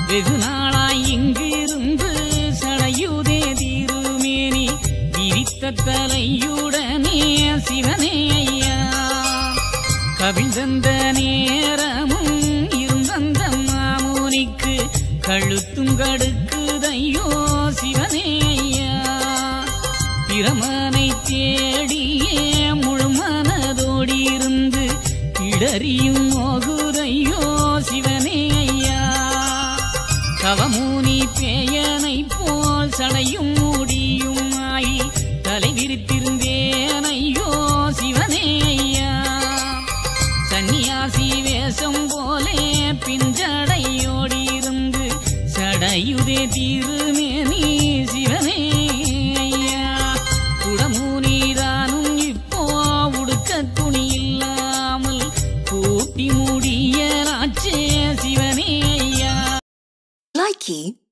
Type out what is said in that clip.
வெகு நாளாய் இங்கிருந்து சடையுதே திருமேனி விரித்த தலையுடனே சிவனே ஐயா கவிழ்ந்த நேரமும் இருந்தந்த மாமுனிக்கு கழுத்தும் கடுக்குதையோ சிவனே ஐயா பிரமனை தேடியே முழு மனதோடி இருந்து இடறியும் மோகுதையோ சிவனே ஐயா கவமூனி பேயனை போல் சடையும் மூடியும் ஆயி தலை விரித்திருந்தேன் ஐயோ சிவனே ஐயா சன்னியாசி வேஷம் போலே பிஞ்சடையோடி இருந்து சடையுதே தீருமேனி சிவனே ஐயா குடமூனிதானும் இப்போ உடுக்க துணி இல்லாமல் கூட்டி மூடியலாச்சே சிவனே ஐயா Likey